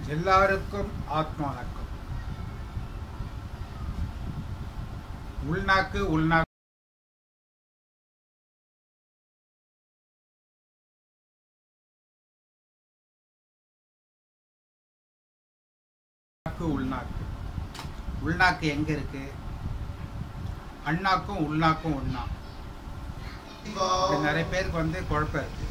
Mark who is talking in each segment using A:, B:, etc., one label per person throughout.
A: எல்லாருக்கும் ஆத்மா வணக்கம் உள்நாக்கு உள்நாக்கு உள்நாக்கு, உள்நாக்கு உள்நாக்கு எங்க இருக்கு அண்ணாக்கும் உள்நாக்கும் ஒண்ணா இப்ப நிறைய பேருக்கு வந்து குழப்பம் இருக்கு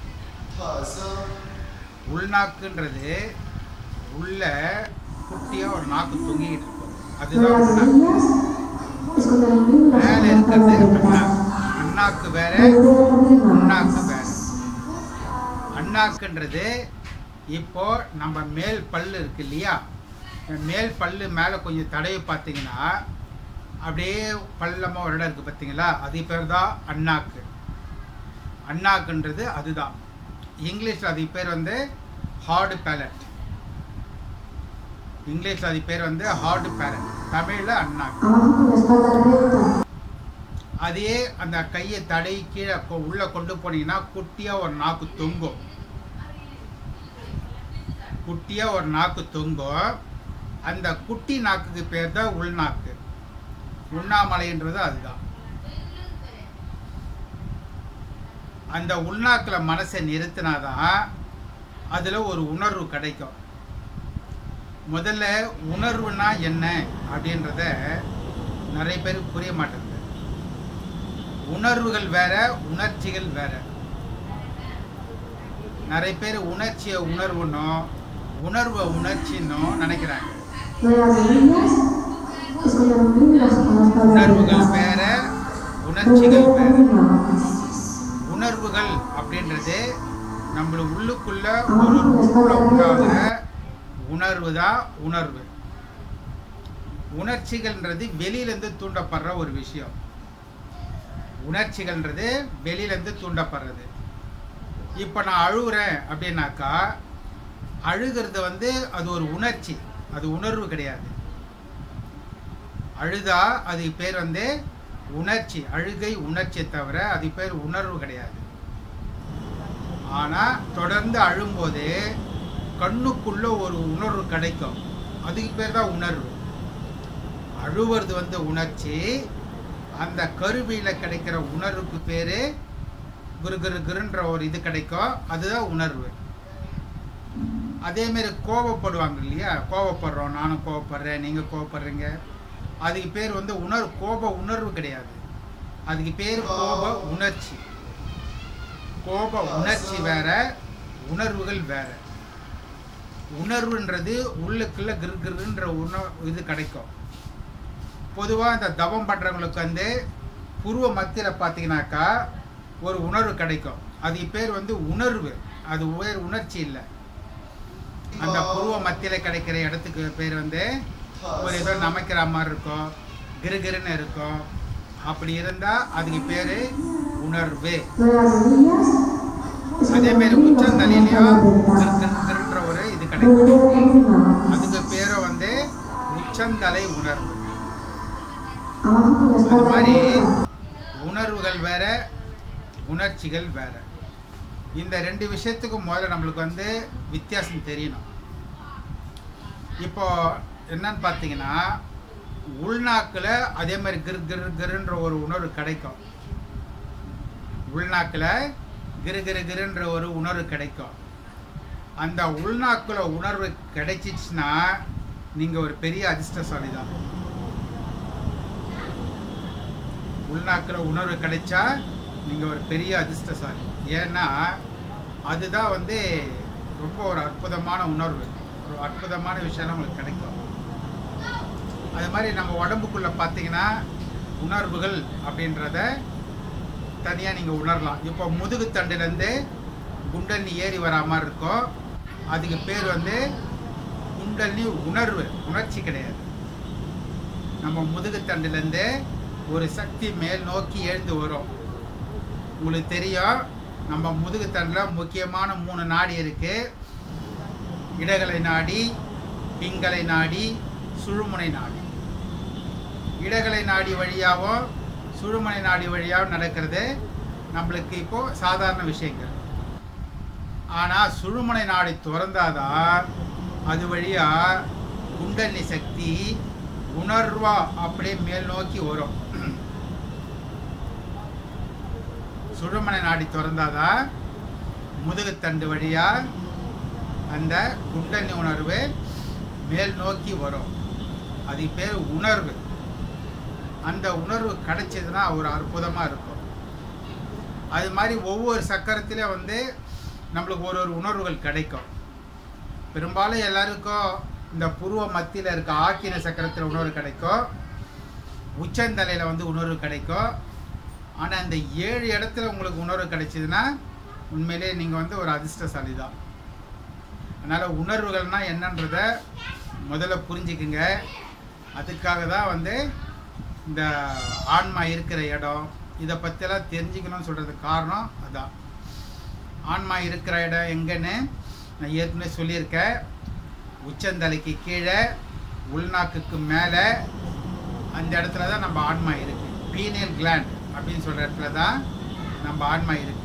A: உள்நாக்குன்றது உள்ள குட்டியா ஒரு நாக்கு தொங்கிட்டு இருக்கும் அதுதான் உள்நாக்கு மேல இருக்கிறது அண்ணாக்கு அண்ணாக்கு வேற அண்ணாக்கு வேற அண்ணாக்குன்றது இப்போ நம்ம மேல் பல்லு இருக்கு இல்லையா இந்த மேல் பல்லு மேலே கொஞ்சம் தடவி பார்த்தீங்கன்னா அப்படியே பள்ளமாக ஒரு இடம் இருக்குது பார்த்தீங்களா அது பேர் தான் அண்ணாக்கு அண்ணாக்குன்றது அதுதான் இங்கிலீஷில் அது பேர் வந்து ஹார்டு பேலட் இங்கிலீஷில் அது பேர் வந்து ஹார்டு பேலட் தமிழில் அண்ணாக்கு அதே அந்த கையை தடவி கீழே கொ- உள்ள கொண்டு போனீங்கன்னா குட்டியா ஒரு நாக்கு தொங்கும் குட்டியா ஒரு நாக்கு தொங்கும் அந்த குட்டி நாக்குக்கு பேர் தான் உள்நாக்கு உண்ணாமலைன்றது அதுதான் அந்த உள்நாக்குல மனசை நிறுத்தினாதான் அதுல ஒரு உணர்வு கிடைக்கும் முதல்ல உணர்வுனா என்ன அப்படின்றத நிறைய பேருக்கு புரிய மாட்டேங்குது உணர்வுகள் வேற உணர்ச்சிகள் வேற நிறைய பேர் உணர்ச்சியை உணர்வுன்னும் உணர்வை உணர்ச்சின்னும் நினைக்கிறாங்க உணர்வுகள் வேற உணர்ச்சிகள் வேற உணர்வுகள் அப்படின்றது நம்மள உள்ளுக்குள்ள ஒரு உள்ள உண்டாகிற உணர்வு தான் உணர்வு உணர்ச்சிகள்ன்றது வெளியிலேருந்து தூண்டப்படுற ஒரு விஷயம் உணர்ச்சிகள்ன்றது வெளியிலேருந்து தூண்டப்படுறது இப்போ நான் அழுகுறேன் அப்படின்னாக்கா அழுகிறது வந்து அது ஒரு உணர்ச்சி அது உணர்வு கிடையாது அழுதா அது பேர் வந்து உணர்ச்சி அழுகை உணர்ச்சியை தவிர அது பேர் உணர்வு கிடையாது ஆனா தொடர்ந்து அழும்போது கண்ணுக்குள்ள ஒரு உணர்வு கிடைக்கும் அதுக்கு பேர் தான் உணர்வு அழுவது வந்து உணர்ச்சி அந்த கருவியில கிடைக்கிற உணர்வுக்கு பேரு குரு குரு குருன்ற ஒரு இது கிடைக்கும் அதுதான் உணர்வு அதே மாதிரி கோபப்படுவாங்க இல்லையா கோபப்படுறோம் நானும் கோபப்படுறேன் நீங்க கோபப்படுறீங்க அதுக்கு பேர் வந்து உணர்வு கோப உணர்வு கிடையாது அதுக்கு பேர் கோப உணர்ச்சி கோப உணர்ச்சி வேற உணர்வுகள் வேற உணர்வுன்றது உள்ளுக்குள்ள கிருகிருன்ற உணர் இது கிடைக்கும் பொதுவாக இந்த தவம் பண்றவங்களுக்கு வந்து புருவ மத்தியில் பார்த்தீங்கன்னாக்கா ஒரு உணர்வு கிடைக்கும் அது பேர் வந்து உணர்வு அது வேறு உணர்ச்சி இல்லை அந்த புருவ மத்தியில் கிடைக்கிற இடத்துக்கு பேர் வந்து ஒரு ஏதோ நமக்கிற மாதிரி இருக்கும் கிருகிருன்னு இருக்கும் அப்படி இருந்தா அதுக்கு பேரு உணர்வு அதே மாதிரி உச்சந்தலையிலையும் கிரு கிரு கிருன்ற ஒரு இது கிடைக்கும் அதுக்கு பேரு வந்து உச்சந்தலை உணர்வு அது மாதிரி உணர்வுகள் வேற உணர்ச்சிகள் வேற இந்த ரெண்டு விஷயத்துக்கும் முதல்ல நம்மளுக்கு வந்து வித்தியாசம் தெரியணும் இப்போ என்னன்னு பார்த்தீங்கன்னா உள்நாக்கில் அதே மாதிரி கிரு கிரு கிருன்ற ஒரு உணர்வு கிடைக்கும் உள்நாக்கில் கிரு கிரு கிருன்ற ஒரு உணர்வு கிடைக்கும் அந்த உள்நாக்குல உணர்வு கிடைச்சிச்சுன்னா நீங்கள் ஒரு பெரிய அதிர்ஷ்டசாலி தான் உள்நாக்குல உணர்வு கிடைச்சா நீங்கள் ஒரு பெரிய அதிர்ஷ்டசாலி ஏன்னா அதுதான் வந்து ரொம்ப ஒரு அற்புதமான உணர்வு ஒரு அற்புதமான விஷயம் உங்களுக்கு கிடைக்கும் அது மாதிரி நம்ம உடம்புக்குள்ள பார்த்தீங்கன்னா உணர்வுகள் அப்படின்றத தனியாக நீங்கள் உணரலாம் இப்போ முதுகு தண்டுலேருந்து குண்டல்லி ஏறி வரா மாதிரி இருக்கும் அதுக்கு பேர் வந்து குண்டல்லி உணர்வு உணர்ச்சி கிடையாது நம்ம முதுகு தண்டுலேருந்து ஒரு சக்தி மேல் நோக்கி எழுந்து வரும் உங்களுக்கு தெரியும் நம்ம முதுகு தண்டில் முக்கியமான மூணு நாடி இருக்கு இடகலை நாடி பிங்கலை நாடி சுழுமுனை நாடி இடகலை நாடி வழியாகவும் சுழுமுனை நாடி வழியாகவும் நடக்கிறது நம்மளுக்கு இப்போ சாதாரண விஷயங்கள் ஆனால் சுழுமுனை நாடி திறந்தாதான் அது வழியா குண்டலினி சக்தி உணர்வா அப்படியே மேல் நோக்கி வரும் சுழுமனை நாடி திறந்தாதான் முதுகுத்தண்டு வழியா அந்த குண்டலினி உணர்வு மேல் நோக்கி வரும் அது பேர் உணர்வு அந்த உணர்வு கிடைச்சதுன்னா ஒரு அற்புதமாக இருக்கும் அது மாதிரி ஒவ்வொரு சக்கரத்திலே வந்து நம்மளுக்கு ஒரு ஒரு உணர்வுகள் கிடைக்கும் பெரும்பாலும் எல்லாருக்கும் இந்த புருவ மத்தியில் இருக்க ஆக்கின சக்கரத்தில் உணர்வு கிடைக்கும் உச்சந்தலையில் வந்து உணர்வு கிடைக்கும் ஆனால் இந்த ஏழு இடத்துல உங்களுக்கு உணர்வு கிடைச்சதுன்னா உண்மையிலே நீங்கள் வந்து ஒரு அதிர்ஷ்டசாலி தான் அதனால் உணர்வுகள்னா என்னன்றத முதல்ல புரிஞ்சுக்குங்க அதுக்காக தான் வந்து இந்த ஆன்மா இருக்கிற இடம் இதை பற்றியெல்லாம் தெரிஞ்சுக்கணும்னு சொல்கிறதுக்கு காரணம் அதான் ஆன்மா இருக்கிற இடம் எங்கன்னு நான் ஏற்கனவே சொல்லியிருக்கேன் உச்சந்தலைக்கு கீழே உள்நாக்குக்கு மேலே அந்த இடத்துல தான் நம்ம ஆன்மா இருக்கு பீனியல் கிளாண்ட் அப்படின்னு சொல்கிற இடத்துல தான் நம்ம ஆன்மா இருக்கு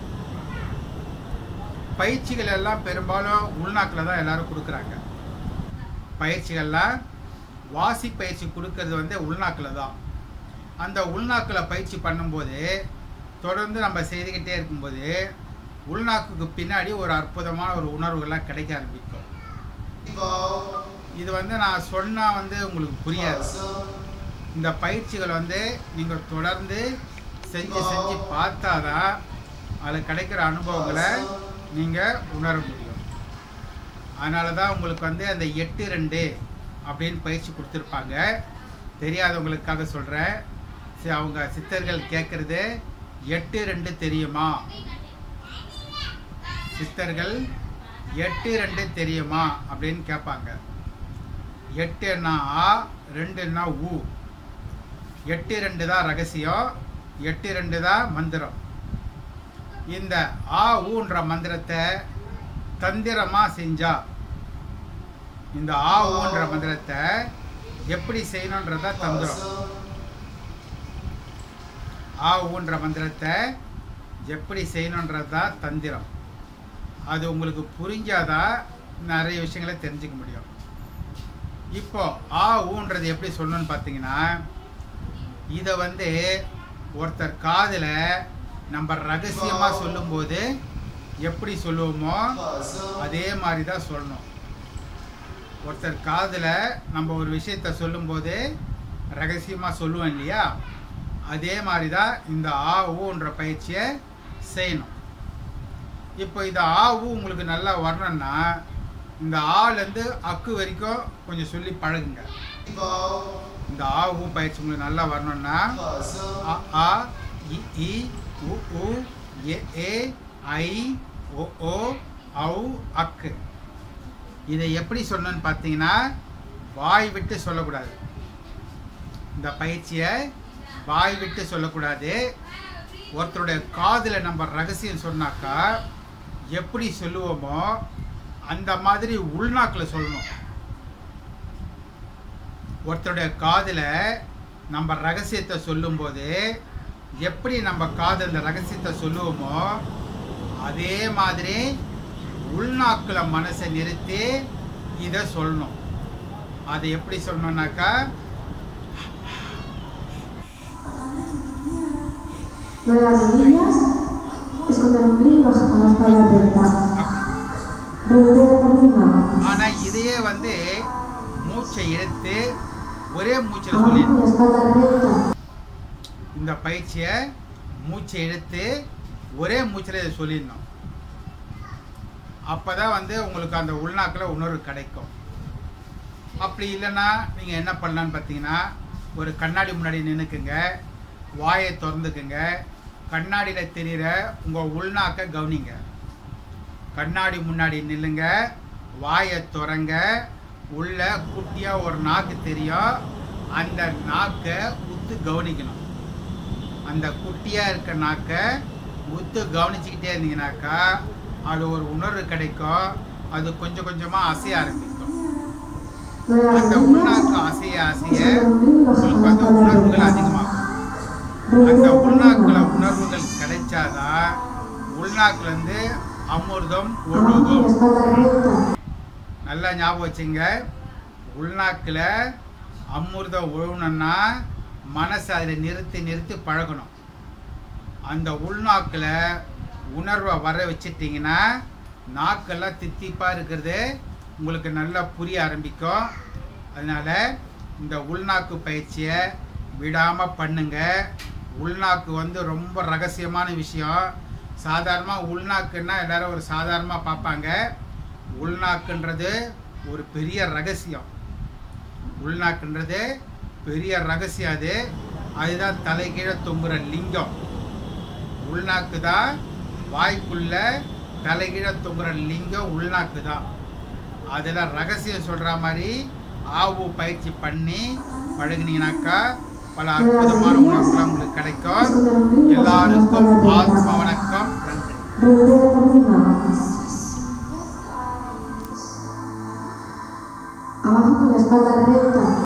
A: பயிற்சிகள் எல்லாம் பெரும்பாலும் உள்நாக்கில் தான் எல்லாரும் கொடுக்குறாங்க பயிற்சிகள்லாம் வாசி பயிற்சி கொடுக்கறது வந்து உள்நாக்கில் தான் அந்த உள்நாக்கில் பயிற்சி பண்ணும்போது தொடர்ந்து நம்ம செய்துக்கிட்டே இருக்கும்போது உள்நாக்குக்கு பின்னாடி ஒரு அற்புதமான ஒரு உணர்வுகள்லாம் கிடைக்க ஆரம்பிக்கும் இது வந்து நான் சொன்னால் வந்து உங்களுக்கு புரியாது இந்த பயிற்சிகள் வந்து நீங்கள் தொடர்ந்து செஞ்சு செஞ்சு பார்த்தாதான் அதில் கிடைக்கிற அனுபவங்களை நீங்கள் உணர முடியும் அதனால தான் உங்களுக்கு வந்து அந்த எட்டு ரெண்டு அப்படின்னு பயிற்சி கொடுத்துருப்பாங்க தெரியாதவங்களுக்காக சொல்கிறேன் சரி அவங்க சித்தர்கள் கேட்குறது எட்டு ரெண்டு தெரியுமா சித்தர்கள் எட்டு ரெண்டு தெரியுமா அப்படின்னு கேட்பாங்க எட்டுன்னா ஆ ரெண்டுன்னா ஊ எட்டு ரெண்டு தான் ரகசியம் எட்டு ரெண்டு தான் மந்திரம் இந்த ஆ ஊன்ற மந்திரத்தை தந்திரமாக செஞ்சா இந்த ஆ ஊன்ற மந்திரத்தை எப்படி செய்யணுன்றதா தந்திரம் ஆ ஊன்ற மந்திரத்தை எப்படி செய்யணுன்றதா தந்திரம் அது உங்களுக்கு புரிஞ்சாதான் நிறைய விஷயங்களை தெரிஞ்சுக்க முடியும் இப்போ ஆ ஊன்றது எப்படி சொல்லணும்னு பார்த்தீங்கன்னா இதை வந்து ஒருத்தர் காதில் நம்ம ரகசியமாக சொல்லும்போது எப்படி சொல்லுவோமோ அதே மாதிரி தான் சொல்லணும் ஒருத்தர் காதில் நம்ம ஒரு விஷயத்த சொல்லும்போது ரகசியமாக சொல்லுவோம் இல்லையா அதே மாதிரி தான் இந்த ஆ ஊன்ற பயிற்சியை செய்யணும் இப்போ இந்த ஆ ஊ உங்களுக்கு நல்லா வரணும்னா இந்த ஆலேருந்து அக்கு வரைக்கும் கொஞ்சம் சொல்லி பழகுங்க இந்த ஆ ஊ பயிற்சி உங்களுக்கு நல்லா வரணும்னா அ ஆ இ இ உ உ எ ஏ ஐ ஓ ஓ ஔ அக்கு இதை எப்படி சொல்லணும்னு பார்த்தீங்கன்னா வாய் விட்டு சொல்லக்கூடாது இந்த பயிற்சியை வாய் விட்டு சொல்லக்கூடாது ஒருத்தருடைய காதில் நம்ம ரகசியம் சொன்னாக்கா எப்படி சொல்லுவோமோ அந்த மாதிரி உள்நாக்கில் சொல்லணும் ஒருத்தருடைய காதில் நம்ம ரகசியத்தை சொல்லும்போது எப்படி நம்ம காது அந்த ரகசியத்தை சொல்லுவோமோ அதே மாதிரி உள்நாக்கில் மனசை நிறுத்தி இதை சொல்லணும் அது எப்படி சொல்லணும்னாக்கா
B: Lo de las rodillas es con el ombligo baja con la espalda recta. Rodilla arriba.
A: ஆனால் இதையே வந்து மூச்சை இழுத்து ஒரே மூச்சில்
B: Abajo
A: சொல்லிடணும்
B: con la espalda recta.
A: இந்த பயிற்சியை மூச்சை இழுத்து ஒரே மூச்சில் இதை சொல்லிடணும் அப்போ தான் வந்து உங்களுக்கு அந்த உள்நாக்கில் உணர்வு கிடைக்கும் அப்படி இல்லைன்னா நீங்கள் என்ன பண்ணலான்னு பார்த்தீங்கன்னா ஒரு கண்ணாடி முன்னாடி நின்றுக்குங்க வாயை திறந்துக்குங்க கண்ணாடியில் தெரிகிற உங்கள் உள்நாக்கை கவனிங்க கண்ணாடி முன்னாடி நில்லுங்க வாயை திறங்க உள்ள குட்டியாக ஒரு நாக்கு தெரியும் அந்த நாக்கை உத்து கவனிக்கணும் அந்த குட்டியாக இருக்க நாக்கை உத்து கவனிச்சுக்கிட்டே இருந்தீங்கன்னாக்கா அது ஒரு உணர்வு கிடைக்கும் அது கொஞ்சம் கொஞ்சமாக அசைய ஆரம்பிக்கும்
B: Lo de las
A: அந்த
B: rodillas
A: உள்நாக்கு அசைய அசைய
B: es con el ombligo baja
A: உங்களுக்கு
B: con la
A: வந்து உணர்வுகள்
B: espalda recta.
A: அதிகமாகும் அந்த
B: Rodilla
A: உள்நாக்குல
B: arriba.
A: உணர்வுகள் கிடைச்சாதான் உள்நாக்குல இருந்து அமிர்தம்
B: Abajo con la
A: ஒழுகும்
B: espalda recta.
A: நல்லா ஞாபகம் வச்சுங்க உள்நாக்கில் அமிர்தம் ஒழுகணும்னா மனசை அதில் நிறுத்தி நிறுத்தி பழகணும் அந்த உள்நாக்கில் உணர்வை வர வச்சிட்டிங்கன்னா நாக்கெல்லாம் தித்திப்பாக இருக்கிறது உங்களுக்கு நல்லா புரிய ஆரம்பிக்கும் அதனால் இந்த உள்நாக்கு பயிற்சியை விடாமல் பண்ணுங்க உள்நாக்கு வந்து ரொம்ப ரகசியமான விஷயம் சாதாரணமாக உள்நாக்குன்னா எல்லாரும் ஒரு சாதாரணமாக பார்ப்பாங்க உள்நாக்குன்றது ஒரு பெரிய ரகசியம் உள்நாக்குன்றது பெரிய ரகசியம் அது அதுதான் தலைகீழ தொங்குற லிங்கம் உள்நாக்கு தான் வாய்க்குள்ள தலைகீழ தொங்குற லிங்கம் உள்நாக்கு தான் அதில் ரகசியம் சொல்கிற மாதிரி ஆவு பயிற்சி பண்ணி பழகுனீங்கனாக்கா பல அற்புதமான உணர்வுகள் உங்களுக்கு கிடைக்கும் எல்லாருக்கும் ஆத்ம வணக்கம் நன்றி
B: Rodea arriba. Abajo con la espalda recta.